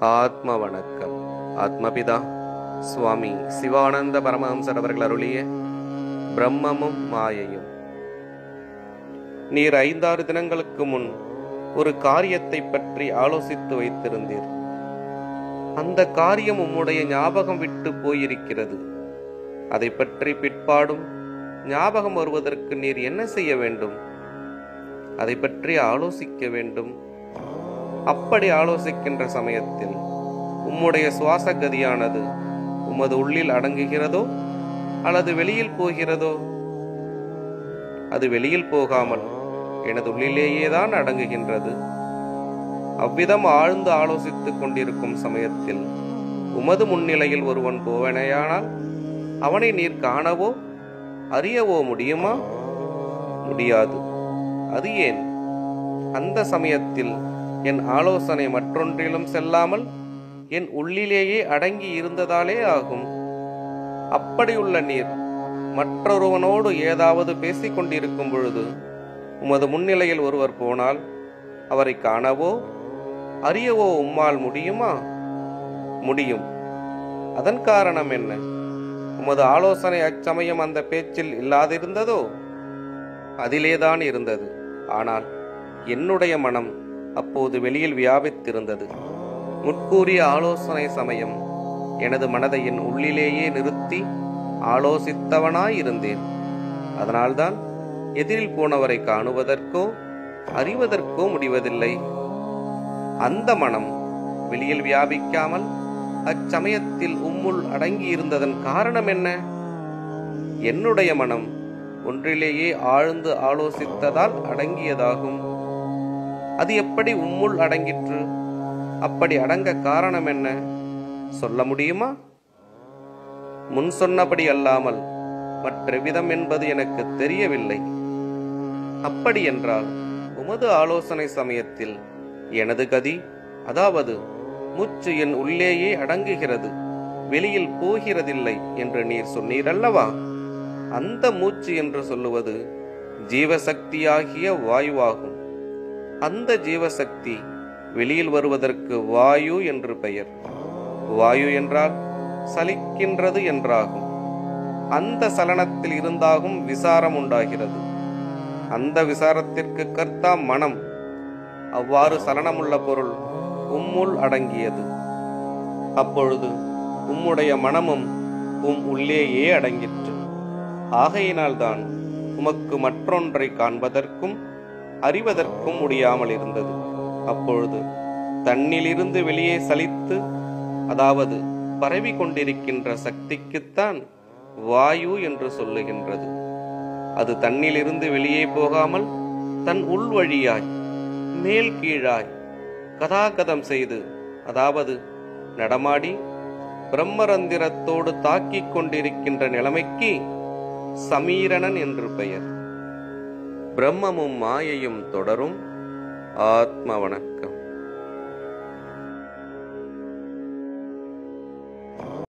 ஆத்ம வணக்கம் ஆத்மபிதா சுவாமி சிவானந்த பரமஹம்சர் அவர்கள் அருளிய பிரம்மமும் மாயையும் நீர் ஐந்தாறு தினங்களுக்கு முன் ஒரு காரியத்தை பற்றி ஆலோசித்து வைத்திருந்தீர் அந்த காரியம் உம்முடைய ஞாபகம் விட்டு போயிருக்கிறது அதை பற்றி பிற்பாடும் ஞாபகம் வருவதற்கு நீர் என்ன செய்ய வேண்டும் அதை பற்றி ஆலோசிக்க வேண்டும் அப்படி ஆலோசிக்கின்ற சமயத்தில் உம்முடைய சுவாச கதியானது உமது உள்ளில் அடங்குகிறதோ அல்லது வெளியில் போகிறதோ அது வெளியில் போகாமல் எனது உள்ளிலேயே தான் அடங்குகின்றது அவ்விதம் ஆழ்ந்து ஆலோசித்துக் கொண்டிருக்கும் சமயத்தில் உமது முன்னிலையில் ஒருவன் போவனையானால் அவனை நீர் காணவோ அறியவோ முடியுமா முடியாது அது ஏன் அந்த சமயத்தில் என் ஆலோசனை மற்றொன்றிலும் செல்லாமல் என் உள்ளிலேயே அடங்கி இருந்ததாலே ஆகும் அப்படியுள்ள நீர் மற்றொருவனோடு ஏதாவது பேசிக் கொண்டிருக்கும் பொழுது உமது முன்னிலையில் ஒருவர் போனால் அவரை காணவோ அறியவோ உம்மால் முடியுமா முடியும் அதன் காரணம் என்ன உமது ஆலோசனை அச்சமயம் அந்த பேச்சில் இல்லாதிருந்ததோ அதிலேதான் இருந்தது ஆனால் என்னுடைய மனம் அப்போது வெளியில் வியாபித்திருந்தது முற்கூறிய ஆலோசனை சமயம் எனது மனதை என் உள்ளிலேயே நிறுத்தி ஆலோசித்தவனாயிருந்தேன் அதனால்தான் எதிரில் போனவரை காணுவதற்கோ அறிவதற்கோ முடிவதில்லை அந்த மனம் வெளியில் வியாபிக்காமல் அச்சமயத்தில் உம்முள் அடங்கியிருந்ததன் காரணம் என்ன என்னுடைய மனம் ஒன்றிலேயே ஆழ்ந்து ஆலோசித்ததால் அடங்கியதாகும் அது எப்படி உம்முள் அடங்கிற்று அப்படி அடங்க காரணம் என்ன சொல்ல முடியுமா முன் சொன்னபடி அல்லாமல் மற்ற விதம் என்பது எனக்கு தெரியவில்லை அப்படி என்றால் உமது ஆலோசனை சமயத்தில் எனது கதி அதாவது மூச்சு என் உள்ளேயே அடங்குகிறது வெளியில் போகிறதில்லை என்று நீர் சொன்னீர் அல்லவா அந்த மூச்சு என்று சொல்லுவது ஜீவசக்தியாகிய வாயுவாகும் அந்த ஜீவசக்தி வெளியில் வருவதற்கு வாயு என்று பெயர் வாயு என்றால் சலிக்கின்றது என்றாகும் அந்த சலனத்தில் இருந்தாகும் விசாரம் உண்டாகிறது அந்த விசாரத்திற்கு கர்த்தா மனம் அவ்வாறு சலனமுள்ள பொருள் உம்முள் அடங்கியது அப்பொழுது உம்முடைய மனமும் உம் உள்ளேயே அடங்கிற்று ஆகையினால்தான் உமக்கு மற்றொன்றை காண்பதற்கும் அறிவதற்கும் முடியாமல் இருந்தது அப்பொழுது தன்னிலிருந்து வெளியே சலித்து அதாவது பரவி கொண்டிருக்கின்ற சக்திக்குத்தான் வாயு என்று சொல்லுகின்றது அது தன்னிலிருந்து வெளியே போகாமல் தன் உள் வழியாய் மேல் கீழாய் கதாகதம் செய்து அதாவது நடமாடி பிரம்மரந்திரத்தோடு தாக்கிக் கொண்டிருக்கின்ற நிலைமைக்கு சமீரணன் என்று பெயர் பிரம்மமும் மாயையும் தொடரும் ஆத்ம வணக்கம்